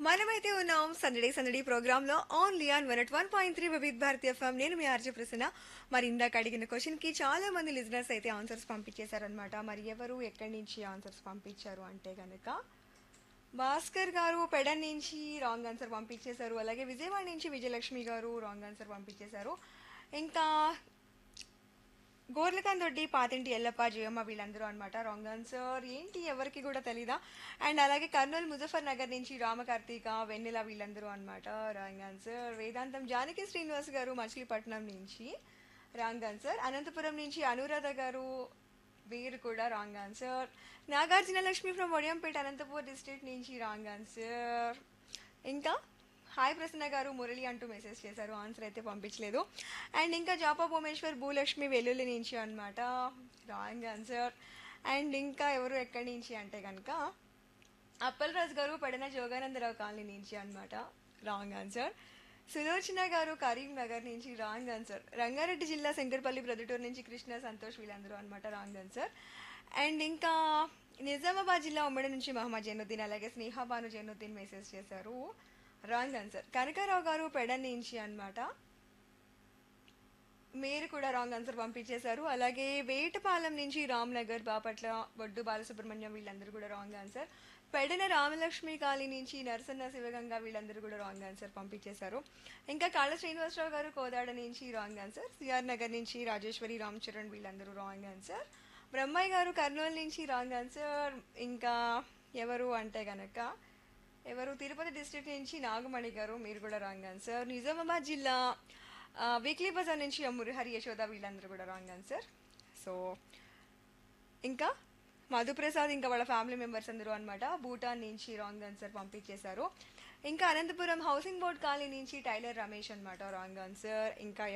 మనమైతే ఉన్నాం సందడి సందడి ప్రోగ్రామ్ లో only on one one point three Vividh Bharati FM నేను మీ ఆర్జే ప్రసన్న మరి ఇందాక అడిగిన క్వశ్చన్ కి చాలా మంది లిజనర్స్ అయితే ఆన్సర్స్ పంపించేశారనమాట మరి ఎవరు ఎక్కడి నుంచి ఆన్సర్స్ పంపించారు అంటే గనక భాస్కర్ గారు పెడన్ నుంచి రాంగ్ ఆన్సర్ పంపించేశారు అలాగే విజయవాడ నుంచి విజయలక్ష్మి గారు రాంగ్ ఆన్సర్ పంపించేశారు ఇంకా గోర్లకాంత్ దొడ్డి పాతింటి ఎల్లప్ప జయమ్మ వీళ్ళందరూ అనమాట రాంగ్ ఆన్సర్ ఏంటి ఎవరికి కూడా తెలీదా అండ్ అలాగే కర్నూలు ముజఫర్ నగర్ నుంచి రామకార్తీక వెన్నెల వీళ్ళందరూ అనమాట రాంగ్ ఆన్సర్ వేదాంతం జానకి శ్రీనివాస్ గారు మచిలీపట్నం నుంచి రాంగ్ ఆన్సర్ అనంతపురం నుంచి అనురాధ గారు వీరు కూడా wrong answer Nagarjuna Lakshmi from Vadiyampeta Anantapur district నుంచి రాంగ్ ఆన్సర్ ఇంకా హాయ్ ప్రసన్న గారు మురళి అంటూ మెసేజ్ చేశారు ఆన్సర్ అయితే పంపించలేదు అండ్ ఇంకా జాపా భువనేశ్వర్ భూలక్ష్మి వెల్లుల్లి నుంచి అనమాట రాంగ్ ఆన్సర్ అండ్ ఇంకా ఎవరు ఎక్కడి నుంచి అంటే కనుక అప్పల్ రాజు గారు పడిన జోగానందరావు కాలనీ నుంచి అనమాట రాంగ్ ఆన్సర్ సులోచన గారు కరీంనగర్ నుంచి రాంగ్ ఆన్సర్ రంగారెడ్డి జిల్లా శంకర్పల్లి ప్రొద్దుటూరు నుంచి కృష్ణ సంతోష్ వీళ్ళందరూ అనమాట రాంగ్ ఆన్సర్ అండ్ ఇంకా నిజామాబాద్ జిల్లా ఉమ్మడి నుంచి మహమ్మద్ జైనుద్దీన్ అలాగే స్నేహాబాను జైనుద్దీన్ మెసేజ్ చేశారు రాంగ్ ఆన్సర్ కనకారావు గారు పెడన్ నుంచి అనమాట మీరు కూడా రాంగ్ ఆన్సర్ పంపించేశారు అలాగే వేటపాలెం నుంచి రామ్నగర్ బాపట్ల బొడ్డు బాలసుబ్రహ్మణ్యం వీళ్ళందరూ కూడా రాంగ్ ఆన్సర్ పెడన రామలక్ష్మి కాళీ నుంచి నరసన్న శివగంగ వీళ్ళందరూ కూడా రాంగ్ ఆన్సర్ పంపించేశారు ఇంకా కాళ్ళ శ్రీనివాసరావు గారు కోదాడ నుంచి రాంగ్ ఆన్సర్ సిఆర్ నగర్ నుంచి రాజేశ్వరి రామ్ చరణ్ వీళ్ళందరూ రాంగ్ ఆన్సర్ బ్రహ్మయ్య గారు కర్నూలు నుంచి రాంగ్ ఆన్సర్ ఇంకా ఎవరు అంటే గనక ఎవరు తిరుపతి డిస్ట్రిక్ట్ నుంచి నాగమణి గారు మీరు కూడా రాంగ్ ఆన్సర్ నిజామాబాద్ జిల్లా ఆ, వీక్లీ బజార్ నుంచి మురహరి యశోద వీళ్ళందరూ కూడా రాంగ్ ఆన్సర్ సో ఇంకా మధుప్రసాద్ ఇంకా వాళ్ళ ఫ్యామిలీ మెంబర్స్ అందరూ అనమాట భూటాన్ నుంచి రాంగ్ ఆన్సర్ పంపించేశారు ఇంకా అనంతపురం హౌసింగ్ బోర్డ్ కాలనీ నుంచి టైలర్ రమేష్ అనమాట రాంగ్ ఆన్సర్ ఇంకా